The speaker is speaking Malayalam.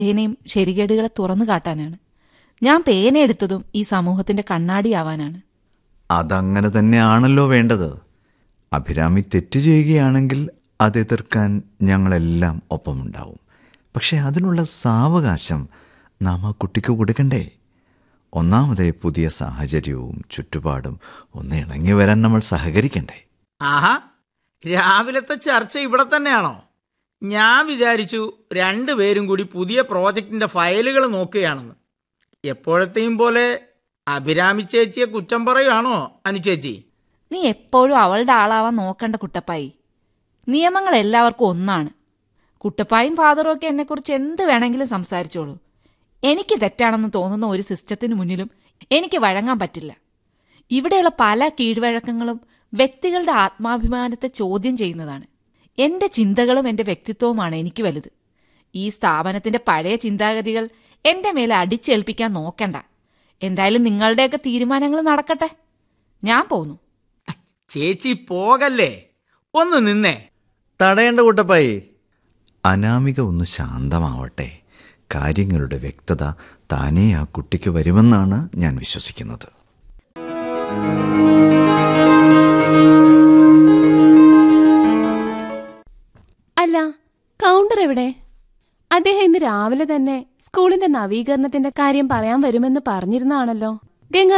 പേനയും ശരികേടുകളെ തുറന്നു കാട്ടാനാണ് ഞാൻ പേന എടുത്തതും ഈ സമൂഹത്തിന്റെ കണ്ണാടിയാവാനാണ് അതങ്ങനെ തന്നെയാണല്ലോ വേണ്ടത് അഭിരാമി തെറ്റ് ചെയ്യുകയാണെങ്കിൽ അത് എതിർക്കാൻ ഞങ്ങളെല്ലാം ഒപ്പമുണ്ടാവും പക്ഷെ അതിനുള്ള സാവകാശം നാം ആ കുട്ടിക്ക് കൊടുക്കണ്ടേ ഒന്നാമതേ പുതിയ സാഹചര്യവും ചുറ്റുപാടും ഒന്ന് ഇണങ്ങി വരാൻ നമ്മൾ സഹകരിക്കണ്ടേ ആഹാ രാവിലത്തെ ചർച്ച ഇവിടെ തന്നെയാണോ ഞാൻ വിചാരിച്ചു രണ്ടുപേരും കൂടി പുതിയ പ്രോജക്റ്റിന്റെ ഫയലുകൾ നോക്കുകയാണെന്ന് എപ്പോഴത്തെയും പോലെ അഭിരാമി ചേച്ചിയെ കുറ്റം പറയുവാണോ അനുചേച്ചി നീ എപ്പോഴും അവളുടെ ആളാവാൻ നോക്കണ്ട കുട്ടപ്പായി നിയമങ്ങൾ എല്ലാവർക്കും ഒന്നാണ് കുട്ടപ്പായും ഫാദറും ഒക്കെ എന്നെക്കുറിച്ച് എന്ത് വേണമെങ്കിലും സംസാരിച്ചോളൂ എനിക്ക് തെറ്റാണെന്ന് തോന്നുന്ന ഒരു സിസ്റ്റത്തിന് മുന്നിലും എനിക്ക് വഴങ്ങാൻ പറ്റില്ല ഇവിടെയുള്ള പല കീഴ്വഴക്കങ്ങളും വ്യക്തികളുടെ ആത്മാഭിമാനത്തെ ചോദ്യം ചെയ്യുന്നതാണ് എന്റെ ചിന്തകളും എന്റെ വ്യക്തിത്വവുമാണ് എനിക്ക് വലുത് ഈ സ്ഥാപനത്തിന്റെ പഴയ ചിന്താഗതികൾ എന്റെ മേലെ അടിച്ചേൽപ്പിക്കാൻ നോക്കണ്ട എന്തായാലും നിങ്ങളുടെയൊക്കെ തീരുമാനങ്ങൾ നടക്കട്ടെ ഞാൻ പോന്നു ചേച്ചി പോകല്ലേ ഒന്ന് നിന്നേ തടയേണ്ട കുട്ടപ്പായി അനാമിക ഒന്ന് ശാന്തമാവട്ടെ കാര്യങ്ങളുടെ വ്യക്തത താനേ ആ കുട്ടിക്ക് വരുമെന്നാണ് ഞാൻ വിശ്വസിക്കുന്നത് അല്ല കൗണ്ടർ എവിടെ അദ്ദേഹം ഇന്ന് രാവിലെ തന്നെ സ്കൂളിന്റെ നവീകരണത്തിന്റെ കാര്യം പറയാൻ വരുമെന്ന് പറഞ്ഞിരുന്നാണല്ലോ ഗംഗാ